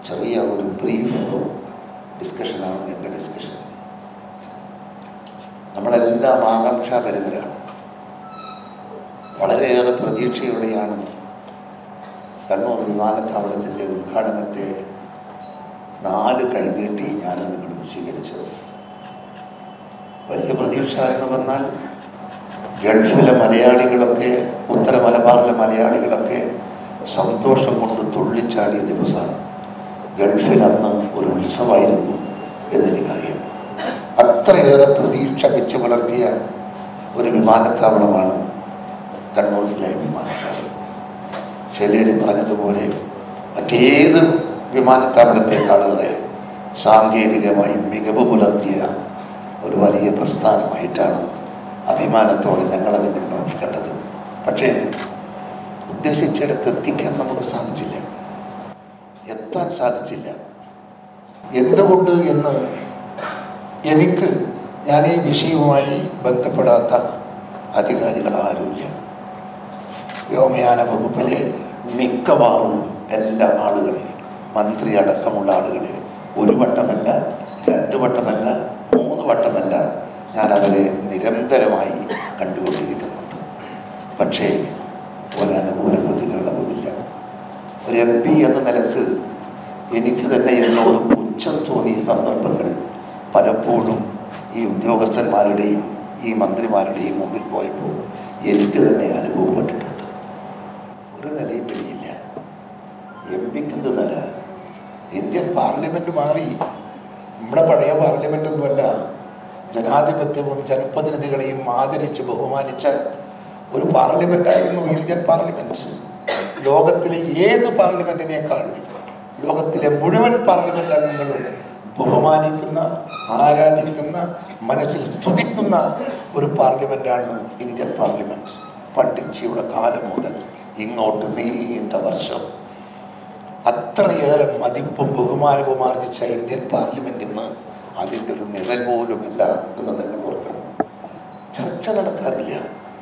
ചെറിയ ഒരു ബ്രീഫ് ഡിസ്കഷനാണ് എൻ്റെ ഡിസ്കഷൻ നമ്മളെല്ലാം ആകാംക്ഷാഭരിതരാണ് വളരെയേറെ പ്രതീക്ഷയോടെയാണ് കണ്ണൂർ വിമാനത്താവളത്തിൻ്റെ ഉദ്ഘാടനത്തെ നാല് കൈനീട്ടി ഞാനും നിങ്ങളും സ്വീകരിച്ചത് വലിയ പ്രതീക്ഷ എന്ന് പറഞ്ഞാൽ ഗൾഫിലെ മലയാളികളൊക്കെ ഉത്തര മലബാറിലെ മലയാളികളൊക്കെ സന്തോഷം കൊണ്ട് തുള്ളിച്ചാടിയ ദിവസമാണ് ഗൾഫിൽ അന്ന് ഒരു ഉത്സവമായിരുന്നു എന്നെനിക്കറിയാം അത്രയേറെ പ്രതീക്ഷ വെച്ച് പുലർത്തിയ ഒരു വിമാനത്താവളമാണ് കണ്ണൂരിലെ വിമാനത്താവളം ചിലർ പറഞ്ഞതുപോലെ മറ്റേത് വിമാനത്താവളത്തെക്കാളേറെ സാങ്കേതികമായി മികവ് പുലർത്തിയ ഒരു വലിയ പ്രസ്ഥാനമായിട്ടാണ് അഭിമാനത്തോടെ ഞങ്ങളതിനെ നോക്കിക്കണ്ടത് പക്ഷേ ഉദ്ദേശിച്ചിടത്ത് എത്തിക്കാൻ നമുക്ക് സാധിച്ചില്ല എത്താൻ സാധിച്ചില്ല എന്തുകൊണ്ട് എന്ന് എനിക്ക് ഞാൻ ഈ വിഷയവുമായി ബന്ധപ്പെടാത്ത അധികാരികൾ ആരുമില്ല വ്യോമയാന വകുപ്പിലെ മിക്കവാറും എല്ലാ ആളുകളെ മന്ത്രി അടക്കമുള്ള ആളുകളെ ഒരു വട്ടമല്ല രണ്ട് വട്ടമല്ല മൂന്ന് വട്ടമല്ല ഞാൻ അവരെ നിരന്തരമായി കണ്ടുകൊണ്ടിരിക്കുന്നുണ്ട് പക്ഷേ ഒരനുകൂല പ്രതികരണവുമില്ല ഒരു എം പി എന്ന നിലക്ക് എനിക്ക് തന്നെ എന്നോട് പുച്ഛം തോന്നിയ സന്ദർഭങ്ങൾ പലപ്പോഴും ഈ ഉദ്യോഗസ്ഥന്മാരുടെയും ഈ മന്ത്രിമാരുടെയും മുമ്പിൽ പോയപ്പോൾ എനിക്ക് തന്നെ അനുഭവപ്പെട്ടിട്ടുണ്ട് ഒരു നിലയും പിടിയില്ല എം പിക്ക് എന്ത് നില ഇന്ത്യൻ പാർലമെന്റ് മാറി നമ്മുടെ പഴയ പാർലമെന്റ് ഒന്നുമല്ല ജനാധിപത്യവും ജനപ്രതിനിധികളെയും ആദരിച്ച് ബഹുമാനിച്ച ഒരു പാർലമെന്റായിരുന്നു ഇന്ത്യൻ പാർലമെന്റ് ലോകത്തിലെ ഏത് പാർലമെന്റിനേക്കാൾ ലോകത്തിലെ മുഴുവൻ പാർലമെന്റ് അംഗങ്ങളും ബഹുമാനിക്കുന്ന ആരാധിക്കുന്ന മനസ്സിൽ സ്തുതിക്കുന്ന ഒരു പാർലമെന്റാണ് ഇന്ത്യൻ പാർലമെന്റ് പണ്ഡിറ്റ്ജിയുടെ കാലം മുതൽ ഇങ്ങോട്ട് നീണ്ട വർഷം അത്രയേറെ മതിപ്പും ബഹുമാനവും ആർജിച്ച ഇന്ത്യൻ പാർലമെന്റ് ഇന്ന് അതിൻ്റെ ഒരു നിഴൽ പോലുമില്ല എന്ന് നിങ്ങൾ ഓർക്കണം ചർച്ച നടക്കാറില്ല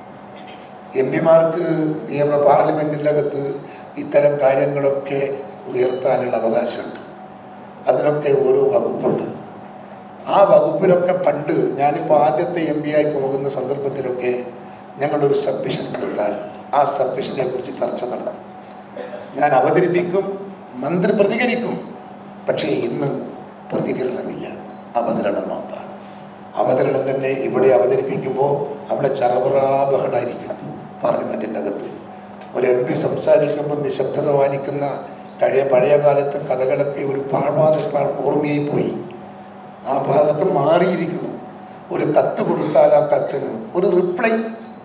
എം പിമാർക്ക് നിയമ പാർലമെൻറ്റിൻ്റെ അകത്ത് ഇത്തരം കാര്യങ്ങളൊക്കെ ഉയർത്താനുള്ള അവകാശമുണ്ട് അതിനൊക്കെ ഓരോ വകുപ്പുണ്ട് ആ വകുപ്പിലൊക്കെ പണ്ട് ഞാനിപ്പോൾ ആദ്യത്തെ എം പി ആയി പോകുന്ന സന്ദർഭത്തിലൊക്കെ ഞങ്ങളൊരു സബ്മിഷൻ കൊടുത്താൽ ആ സബ്മിഷനെ കുറിച്ച് ചർച്ച നടക്കും ഞാൻ അവതരിപ്പിക്കും മന്ത്രി പ്രതികരിക്കും പക്ഷേ ഇന്ന് പ്രതികരണമില്ല അവതരണം മാത്രം അവതരണം തന്നെ ഇവിടെ അവതരിപ്പിക്കുമ്പോൾ അവിടെ ചറവറാബഹളായിരിക്കും പാർലമെൻറ്റിൻ്റെ അകത്ത് ഒരു എം പി സംസാരിക്കുമ്പോൾ നിശബ്ദത പാലിക്കുന്ന കഴിയ പഴയ കാലത്തെ കഥകളൊക്കെ ഒരു പാഴ്വാദ ഓർമ്മയായി പോയി ആ അതൊക്കെ മാറിയിരിക്കുന്നു ഒരു കത്ത് കൊടുത്താൽ ആ കത്തിന് ഒരു റിപ്ലൈ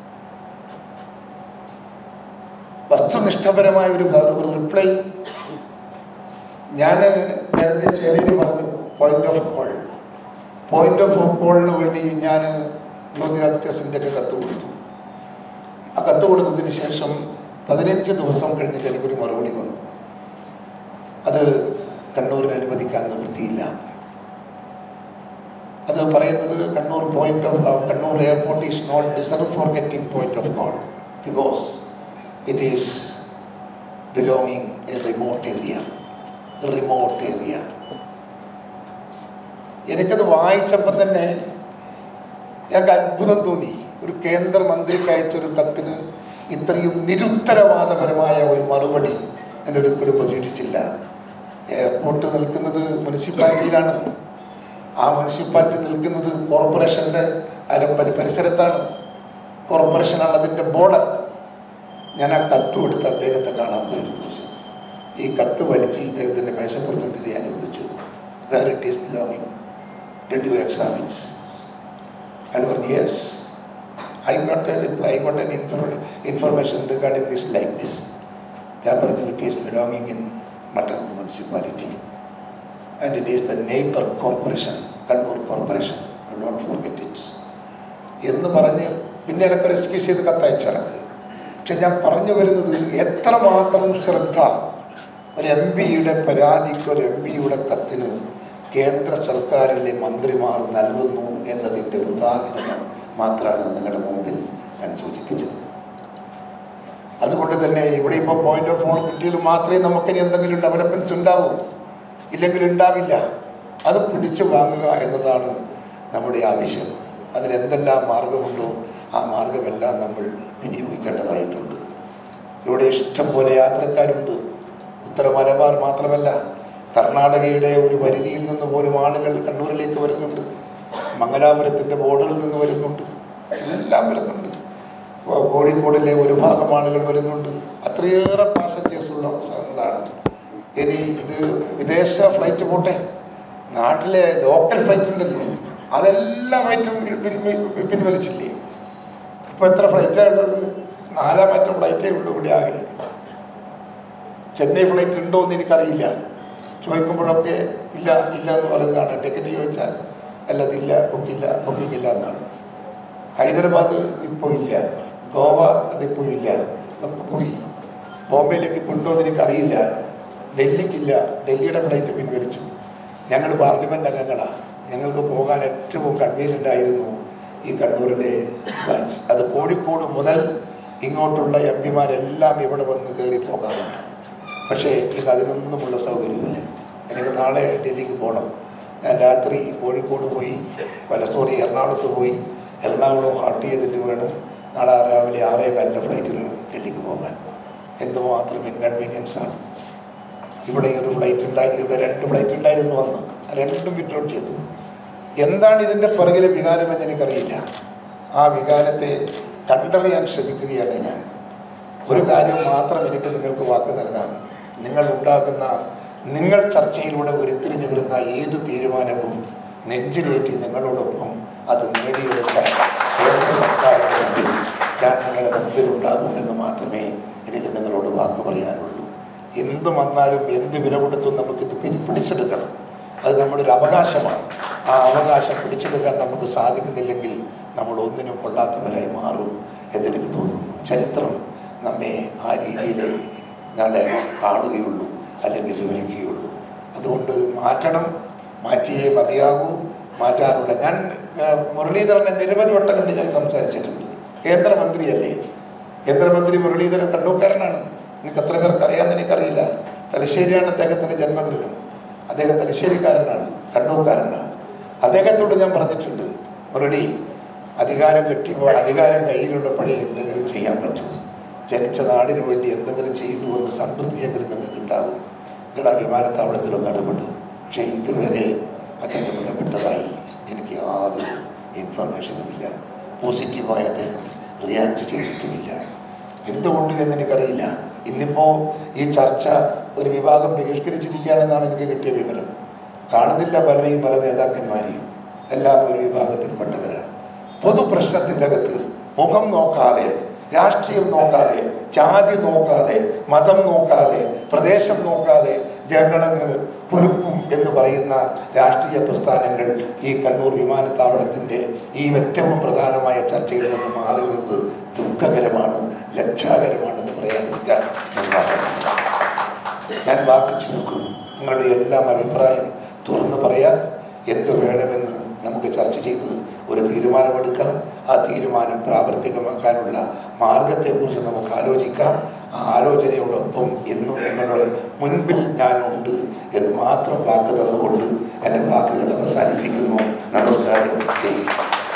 വസ്തുനിഷ്ഠപരമായ ഒരു ഒരു റിപ്ലൈ ഞാൻ നേരത്തെ ചെലയിൽ പറഞ്ഞു point of call point of കോളിന് വേണ്ടി ഞാൻ ജ്യോതിരാദിത്യ സിന്ധ്യക്ക് കത്ത് കൊടുത്തു ആ കത്ത് കൊടുത്തതിന് ശേഷം പതിനഞ്ച് ദിവസം കഴിഞ്ഞിട്ട് എനിക്കൊരു മറുപടി വന്നു അത് കണ്ണൂരിന് അനുവദിക്കാൻ നിവൃത്തിയില്ല അത് പറയുന്നത് Kannur point of Kannur airport is not deserve for getting point of call because it is belonging a remote area remote area എനിക്കത് വായിച്ചപ്പോൾ തന്നെ ഞങ്ങൾക്ക് അത്ഭുതം തോന്നി ഒരു കേന്ദ്രമന്ത്രിക്ക് അയച്ചൊരു കത്തിന് ഇത്രയും നിരുത്തരവാദപരമായ ഒരു മറുപടി ഞാൻ ഒരിക്കലും പ്രതീക്ഷിച്ചില്ല എയർപോർട്ട് നിൽക്കുന്നത് മുനിസിപ്പാലിറ്റിയിലാണ് ആ മുനിസിപ്പാലിറ്റി നിൽക്കുന്നത് കോർപ്പറേഷൻ്റെ അരപ്പരി പരിസരത്താണ് കോർപ്പറേഷനാണ് അതിൻ്റെ ബോർഡർ ഞാൻ ആ കത്ത് കൊടുത്ത് അദ്ദേഹത്തെ കാണാൻ പോയിരുന്നു ഈ കത്ത് വലിച്ച് ഇദ്ദേഹത്തിൻ്റെ മേശപ്പുറത്തിട്ട് ഞാൻ ചോദിച്ചു where it is belonging did you examine അയാൾ പറഞ്ഞു yes I got a reply I got an information regarding this like this ഞാൻ പറഞ്ഞു it is belonging in Mattannur municipality and it is the neighbour corporation Kannur corporation don't forget it എന്ന് പറഞ്ഞ് പിന്നെ എനിക്ക് rescue ചെയ്ത് കത്തയച്ചടക്ക് പക്ഷെ ഞാൻ പറഞ്ഞു വരുന്നത് എത്രമാത്രം ശ്രദ്ധ ഒരു എം പിയുടെ പരാതിക്ക് ഒരു എം പിയുടെ കത്തിന് കേന്ദ്ര സർക്കാരിലെ മന്ത്രിമാർ നൽകുന്നു എന്നതിൻ്റെ ഒരു ഉദാഹരണം മാത്രമാണ് നിങ്ങളുടെ മുമ്പിൽ ഞാൻ സൂചിപ്പിച്ചത് അതുകൊണ്ട് തന്നെ ഇവിടെ ഇപ്പോൾ പോയിന്റ് ഓഫ് ഓൾ കിട്ടിയാൽ മാത്രമേ നമുക്കിനി എന്തെങ്കിലും ഡെവലപ്മെൻറ്റ്സ് ഉണ്ടാവൂ ഇല്ലെങ്കിൽ ഉണ്ടാവില്ല അത് പിടിച്ചു വാങ്ങുക എന്നതാണ് നമ്മുടെ ആവശ്യം അതിന് എന്തെല്ലാം മാർഗമുണ്ടോ ആ മാർഗമെല്ലാം നമ്മൾ വിനിയോഗിക്കേണ്ടതായിട്ടുണ്ട് ഇവിടെ ഇഷ്ടം പോലെ യാത്രക്കാരുണ്ട് ഉത്തര മലബാർ മാത്രമല്ല കർണാടകയുടെ ഒരു പരിധിയിൽ നിന്ന് പോലും ആളുകൾ കണ്ണൂരിലേക്ക് വരുന്നുണ്ട് മംഗലാപുരത്തിൻ്റെ ബോർഡറിൽ നിന്ന് വരുന്നുണ്ട് എല്ലാം വരുന്നുണ്ട് കോ- കോഴിക്കോടിലെ ഒരു ഭാഗം ആളുകൾ വരുന്നുണ്ട് അത്രയേറെ പാസഞ്ചേഴ്സ് ഉള്ള സ്ഥലങ്ങളാണ് ഇനി ഇത് വിദേശ ഫ്ലൈറ്റ് പോട്ടെ നാട്ടിലെ ലോക്കൽ ഫ്ലൈറ്റ് ഉണ്ടല്ലോ അതെല്ലാം ഫ്ലൈറ്റും പിൻ- പിൻ- പിൻവലിച്ചില്ലേ ഇപ്പോൾ എത്ര ഫ്ലൈറ്റാണ് ഉള്ളത് നാലാമറ്റം ഫ്ലൈറ്റേ ഉള്ളൂ ഇവിടെ ആകെ ചെന്നൈ ഫ്ലൈറ്റ് ഉണ്ടോ എന്ന് എനിക്കറിയില്ല ചോദിക്കുമ്പോഴൊക്കെ ഇല്ല ഇല്ല എന്ന് പറയുന്നതാണ് ടിക്കറ്റ് ചോദിച്ചാൽ അല്ല അതില്ല ബുക്കില്ല ബുക്കിംഗ് ഇല്ല എന്നാണ് ഹൈദരാബാദ് ഇപ്പോൾ ഇല്ല ഗോവ അതിപ്പോൾ ഇല്ല അതൊക്കെ പോയി ബോംബെയിലേക്ക് ഇപ്പോൾ ഉണ്ടോ എന്ന് എനിക്കറിയില്ല ഡൽഹിക്കില്ല ഡൽഹിയുടെ ഫ്ലൈറ്റ് പിൻവലിച്ചു ഞങ്ങൾ പാർലമെൻറ്റ് അംഗങ്ങളാണ് ഞങ്ങൾക്ക് പോകാൻ ഏറ്റവും കൺവീനിയൻ്റ് ആയിരുന്നു ഈ കണ്ണൂരിലെ ബ്രാഞ്ച് അത് കോഴിക്കോട് മുതൽ ഇങ്ങോട്ടുള്ള എം പിമാരെല്ലാം ഇവിടെ വന്ന് കയറി പോകാറുണ്ട് പക്ഷേ ഇന്ന് അതിനൊന്നുമുള്ള സൗകര്യമില്ല എനിക്ക് നാളെ ഡൽഹിക്ക് പോകണം ഞാൻ രാത്രി കോഴിക്കോട് പോയി വല്ല സോറി എറണാകുളത്ത് പോയി എറണാകുളം ഹാർട്ട് ചെയ്തിട്ട് വേണം നാളെ രാവിലെ ആറേ കാലിൻ്റെ ഫ്ലൈറ്റിന് ഡൽഹിക്ക് പോകാൻ എന്തുമാത്രം ഇൻകൺവീനിയൻസ് ആണ് ഇവിടെ ഒരു ഫ്ലൈറ്റ് ഉണ്ടായി ഇവിടെ രണ്ട് ഫ്ലൈറ്റ് ഉണ്ടായിരുന്നു അന്ന് ആ രണ്ടും വിഡ്രോൾ ചെയ്തു എന്താണ് ഇതിൻ്റെ പിറകിലെ വികാരമെന്ന് എനിക്കറിയില്ല ആ വികാരത്തെ കണ്ടറിയാൻ ശ്രമിക്കുകയാണ് ഞാൻ ഒരു കാര്യം മാത്രം എനിക്ക് നിങ്ങൾക്ക് വാക്ക് നൽകാം നിങ്ങൾ ഉണ്ടാക്കുന്ന നിങ്ങൾ ചർച്ചയിലൂടെ ഉരുത്തിരിഞ്ഞു വരുന്ന ഏത് തീരുമാനവും നെഞ്ചിലേറ്റി നിങ്ങളോടൊപ്പം അത് നേടിയെടുക്കാൻ കേന്ദ്ര സർക്കാരിൻ്റെ മുമ്പിൽ ഞാൻ നിങ്ങളുടെ മുമ്പിൽ ഉണ്ടാകുമെന്ന് മാത്രമേ എനിക്ക് നിങ്ങളോട് വാക്ക് പറയാനുള്ളൂ എന്ത് വന്നാലും എന്ത് വില കൊടുത്തും നമുക്കിത് പിടി- പിടിച്ചെടുക്കണം അത് നമ്മുടെ ഒരു അവകാശമാണ് ആ അവകാശം പിടിച്ചെടുക്കാൻ നമുക്ക് സാധിക്കുന്നില്ലെങ്കിൽ നമ്മൾ ഒന്നിനും കൊള്ളാത്തവരായി മാറും എന്നെനിക്ക് തോന്നുന്നു ചരിത്രം നമ്മെ ആ രീതിയിൽ നാളെ കാണുകയുള്ളൂ അല്ലെങ്കിൽ വിവരിക്കുകയുള്ളൂ അതുകൊണ്ട് മാറ്റണം മാറ്റിയേ മതിയാകൂ മാറ്റാനുള്ള ഞാൻ ആ, മുരളീധരനെ നിരവധി വട്ടം കണ്ട് ഞാൻ സംസാരിച്ചിട്ടുണ്ട് കേന്ദ്രമന്ത്രിയല്ലേ കേന്ദ്രമന്ത്രി മുരളീധരൻ കണ്ണൂക്കാരനാണ് എനിക്ക് എത്ര പേർക്ക് അറിയാമെന്ന് എനിക്കറിയില്ല തലശ്ശേരിയാണ് അദ്ദേഹത്തിൻ്റെ ജന്മഗൃഹം അദ്ദേഹം തലശ്ശേരിക്കാരനാണ് കണ്ണൂക്കാരനാണ് അദ്ദേഹത്തോട് ഞാൻ പറഞ്ഞിട്ടുണ്ട് മുരളി അധികാരം കിട്ടിയപ്പോൾ അധികാരം കയ്യിലുള്ളപ്പോഴേ എന്തെങ്കിലും ചെയ്യാൻ പറ്റും ജനിച്ച നാടിന് വേണ്ടി എന്തെങ്കിലും ചെയ്തു എന്ന് സംതൃപ്തിയെങ്കിലും നിങ്ങൾക്ക് ഉണ്ടാവും നിങ്ങൾ ആ വിമാനത്താവളത്തിലൊന്ന് ഇടപെട്ടു പക്ഷേ ഇതുവരെ അദ്ദേഹം ഇടപെട്ടതായി എനിക്ക് യാതൊരു ഇൻഫർമേഷനും ഇല്ല പോസിറ്റീവായി അദ്ദേഹം റിയാക്ട് ചെയ്തിട്ടുമില്ല എന്തുകൊണ്ട് എന്ന് എനിക്കറിയില്ല ഇന്നിപ്പോൾ ഈ ചർച്ച ഒരു വിഭാഗം ബഹിഷ്കരിച്ചിരിക്കുകയാണെന്നാണ് എനിക്ക് കിട്ടിയ വിവരം കാണുന്നില്ല പലരെയും പല നേതാക്കന്മാരെയും എല്ലാം ഒരു വിഭാഗത്തിൽപ്പെട്ടവരാണ് പൊതു പ്രശ്നത്തിൻ്റെ അകത്ത് മുഖം നോക്കാതെ രാഷ്ട്രീയം നോക്കാതെ ജാതി നോക്കാതെ മതം നോക്കാതെ പ്രദേശം നോക്കാതെ ജനങ്ങളങ്ങ് കുലുക്കും എന്ന് പറയുന്ന രാഷ്ട്രീയ പ്രസ്ഥാനങ്ങൾ ഈ കണ്ണൂർ വിമാനത്താവളത്തിൻ്റെ ഈ ഏറ്റവും പ്രധാനമായ ചർച്ചയിൽ നിന്ന് മാറി നിന്നത് ദുഃഖകരമാണ് ലജ്ജാകരമാണെന്ന് പറയാതിരിക്കാൻ ഞാൻ വാക്കുന്നില്ല. ഞാൻ വാക്ക് ചുരുക്കുന്നു നിങ്ങളുടെ എല്ലാം അഭിപ്രായം തുറന്നു പറയാം എന്ത് വേണമെന്ന് നമുക്ക് ചർച്ച ചെയ്ത് ഒരു തീരുമാനമെടുക്കാം ആ തീരുമാനം പ്രാവർത്തികമാക്കാനുള്ള മാർഗത്തെക്കുറിച്ച് നമുക്ക് ആലോചിക്കാം ആ ആലോചനയോടൊപ്പം എന്നും നിങ്ങളുടെ മുൻപിൽ ഞാനുണ്ട് എന്ന് മാത്രം വാക്ക് തന്നുകൊണ്ട് എൻ്റെ വാക്കുകൾ അവസാനിപ്പിക്കുന്നു നമസ്കാരം ജയ് ഹിന്ദ്.